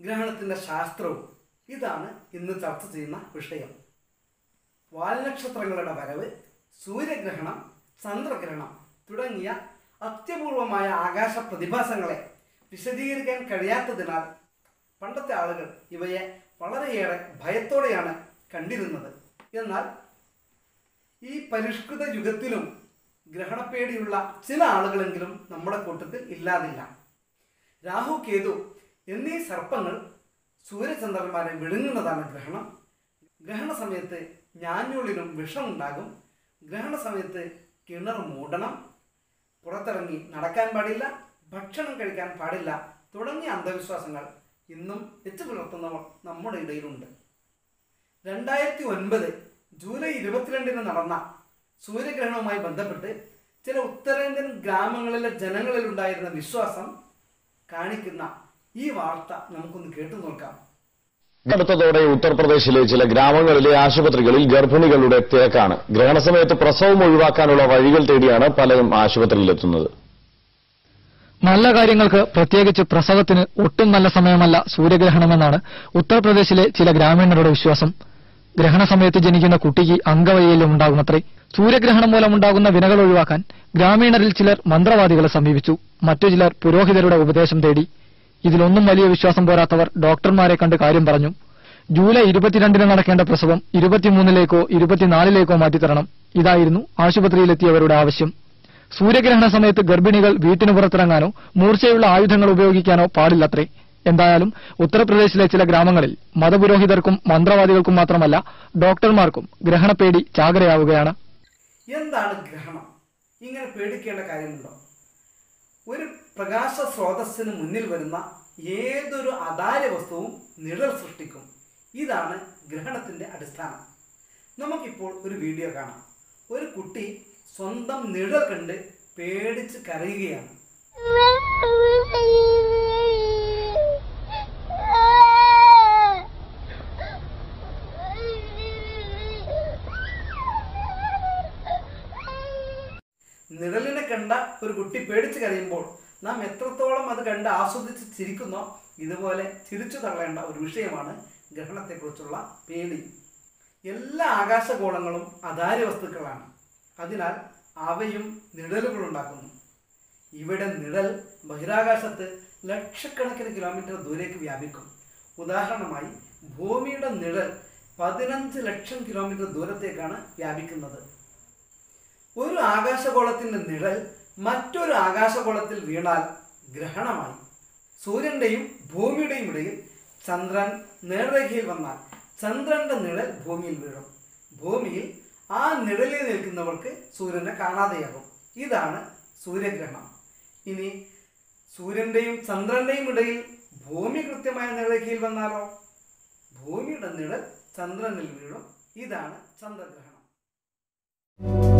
ഗ്രഹണത്തിൻ്റെ ശാസ്ത്രവും ഇതാണ് ഇന്ന് ചർച്ച ചെയ്യുന്ന വിഷയം വാൽനക്ഷത്രങ്ങളുടെ വരവ് സൂര്യഗ്രഹണം ചന്ദ്രഗ്രഹണം തുടങ്ങിയ അത്യപൂർവമായ ആകാശ പ്രതിഭാസങ്ങളെ വിശദീകരിക്കാൻ കഴിയാത്തതിനാൽ പണ്ടത്തെ ആളുകൾ ഇവയെ വളരെയേറെ ഭയത്തോടെയാണ് കണ്ടിരുന്നത് എന്നാൽ ഈ പരിഷ്കൃത യുഗത്തിലും ഗ്രഹണപ്പേടിയുള്ള ചില ആളുകളെങ്കിലും നമ്മുടെ കൂട്ടത്തിൽ ഇല്ലാതില്ല രാഹു കേതു എന്നീ സർപ്പങ്ങൾ സൂര്യചന്ദ്രന്മാരെ വിഴുങ്ങുന്നതാണ് ഗ്രഹണം ഗ്രഹണ സമയത്ത് ഞാഞ്ഞൂളിനും വിഷമുണ്ടാകും ഗ്രഹണ സമയത്ത് കിണർ മൂടണം പുറത്തിറങ്ങി നടക്കാൻ പാടില്ല ഭക്ഷണം കഴിക്കാൻ പാടില്ല തുടങ്ങിയ അന്ധവിശ്വാസങ്ങൾ ഇന്നും വെച്ചു പുലർത്തുന്നവർ നമ്മുടെ ഇടയിലുണ്ട് രണ്ടായിരത്തി ഒൻപത് ജൂലൈ ഇരുപത്തിരണ്ടിന് നടന്ന സൂര്യഗ്രഹണവുമായി ബന്ധപ്പെട്ട് ചില ഉത്തരേന്ത്യൻ ഗ്രാമങ്ങളിലെ ജനങ്ങളിലുണ്ടായിരുന്ന വിശ്വാസം കാണിക്കുന്ന ഈ വാർത്ത നമുക്കൊന്ന് കേട്ടു നോക്കാം അടുത്തതോടെ ഉത്തർപ്രദേശിലെ ചില ഗ്രാമങ്ങളിലെ ആശുപത്രികളിൽ ഗർഭിണികളുടെ തിരക്കാണ് ഗ്രഹണസമയത്ത് പ്രസവം ഒഴിവാക്കാനുള്ള വഴികൾ തേടിയാണ് പലരും ആശുപത്രിയിലെത്തുന്നത് നല്ല കാര്യങ്ങൾക്ക് പ്രത്യേകിച്ച് പ്രസവത്തിന് ഒട്ടും നല്ല സമയമല്ല സൂര്യഗ്രഹണമെന്നാണ് ഉത്തർപ്രദേശിലെ ചില ഗ്രാമീണരുടെ വിശ്വാസം ഗ്രഹണ സമയത്ത് ജനിക്കുന്ന കുട്ടിക്ക് അംഗവൈകല്യം ഉണ്ടാകുമത്രേ സൂര്യഗ്രഹണം മൂലമുണ്ടാകുന്ന വിനകൾ ഒഴിവാക്കാൻ ഗ്രാമീണരിൽ ചിലർ മന്ത്രവാദികളെ സമീപിച്ചു മറ്റു ചിലർ പുരോഹിതരുടെ ഉപദേശം തേടി ഇതിലൊന്നും വലിയ വിശ്വാസം പോരാത്തവർ ഡോക്ടർമാരെ കണ്ട് കാര്യം പറഞ്ഞു ജൂലൈ ഇരുപത്തിരണ്ടിന് നടക്കേണ്ട പ്രസവം ഇരുപത്തിമൂന്നിലേക്കോ ഇരുപത്തിനാലിലേക്കോ മാറ്റിത്തരണം ഇതായിരുന്നു ആശുപത്രിയിലെത്തിയവരുടെ ആവശ്യം സൂര്യഗ്രഹണ സമയത്ത് ഗർഭിണികൾ വീട്ടിന് പുറത്തിറങ്ങാനോ മൂർച്ചയുള്ള ആയുധങ്ങൾ ഉപയോഗിക്കാനോ പാടില്ലത്രേ എന്തായാലും ഉത്തർപ്രദേശിലെ ചില ഗ്രാമങ്ങളിൽ മതപുരോഹിതർക്കും മന്ത്രവാദികൾക്കും മാത്രമല്ല ഡോക്ടർമാർക്കും ഗ്രഹണപ്പേടി ചാകരയാവുകയാണ് എന്താണ് ഗ്രഹണം ഇങ്ങനെ പേടിക്കേണ്ട കാര്യമുണ്ടോ ഒരു പ്രകാശ സ്രോതസ്സിന് മുന്നിൽ വരുന്ന ഏതൊരു അതാര്യ വസ്തുവും നിഴൽ സൃഷ്ടിക്കും ഇതാണ് ഗ്രഹണത്തിന്റെ അടിസ്ഥാനം നമുക്കിപ്പോൾ ഒരു വീഡിയോ കാണാം ഒരു കുട്ടി സ്വന്തം നിഴൽ കണ്ട് പേടിച്ച് കരയുകയാണ് നിഴലിനെ കണ്ട ഒരു കുട്ടി പേടിച്ച് കരയുമ്പോൾ നാം എത്രത്തോളം അത് കണ്ട് ആസ്വദിച്ച് ചിരിക്കുന്നോ ഇതുപോലെ ചിരിച്ചു തള്ളേണ്ട ഒരു വിഷയമാണ് ഗ്രഹണത്തെക്കുറിച്ചുള്ള പേടി എല്ലാ ആകാശഗോളങ്ങളും അധാര്യ വസ്തുക്കളാണ് അതിനാൽ അവയും നിഴലുകൾ ഉണ്ടാക്കുന്നു ഇവിടെ നിഴൽ ബഹിരാകാശത്ത് ലക്ഷക്കണക്കിന് കിലോമീറ്റർ ദൂരേക്ക് വ്യാപിക്കും ഉദാഹരണമായി ഭൂമിയുടെ നിഴൽ പതിനഞ്ച് ലക്ഷം കിലോമീറ്റർ ദൂരത്തേക്കാണ് വ്യാപിക്കുന്നത് ഒരു ആകാശഗോളത്തിന്റെ നിഴൽ മറ്റൊരു ആകാശഗോളത്തിൽ വീണാൽ ഗ്രഹണമായി സൂര്യന്റെയും ഭൂമിയുടെയും ഇടയിൽ ചന്ദ്രൻ നേർരേഖയിൽ വന്നാൽ ചന്ദ്രന്റെ നിഴൽ ഭൂമിയിൽ വീഴും ഭൂമിയിൽ ആ നിഴലിൽ നിൽക്കുന്നവർക്ക് സൂര്യനെ കാണാതെയാകും ഇതാണ് സൂര്യഗ്രഹണം ഇനി സൂര്യന്റെയും ചന്ദ്രന്റെയും ഇടയിൽ ഭൂമി കൃത്യമായ നിഴലേഖയിൽ വന്നാലോ ഭൂമിയുടെ നിഴൽ ചന്ദ്രനിൽ വീഴും ഇതാണ് ചന്ദ്രഗ്രഹണം